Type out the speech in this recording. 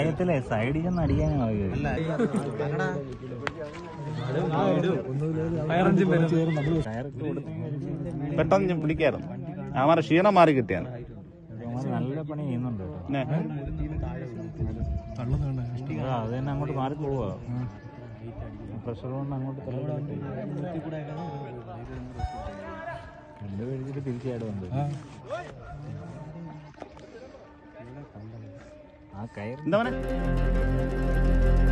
സമയത്തിലെ സൈഡിൽ ചെന്ന് അടിക്കാനാ ടയറൊക്കെ കൊടുത്തെങ്കിൽ പെട്ടെന്ന് ഞാൻ പിടിക്കായിരുന്നു അവന്മാരെ ക്ഷീണം മാറി കിട്ടിയാണ് നല്ല പണി ചെയ്യുന്നുണ്ട് കേട്ടോ പിന്നെ ആ, അത് തന്നെ അങ്ങോട്ട് മാറി പോവാ പ്രഷർ കൊണ്ട് അങ്ങോട്ട് തള്ളി രണ്ട് പേടിച്ചിട്ട് തിരിച്ചായിടുന്നുണ്ട് ആ കയറി എന്താ മോനെ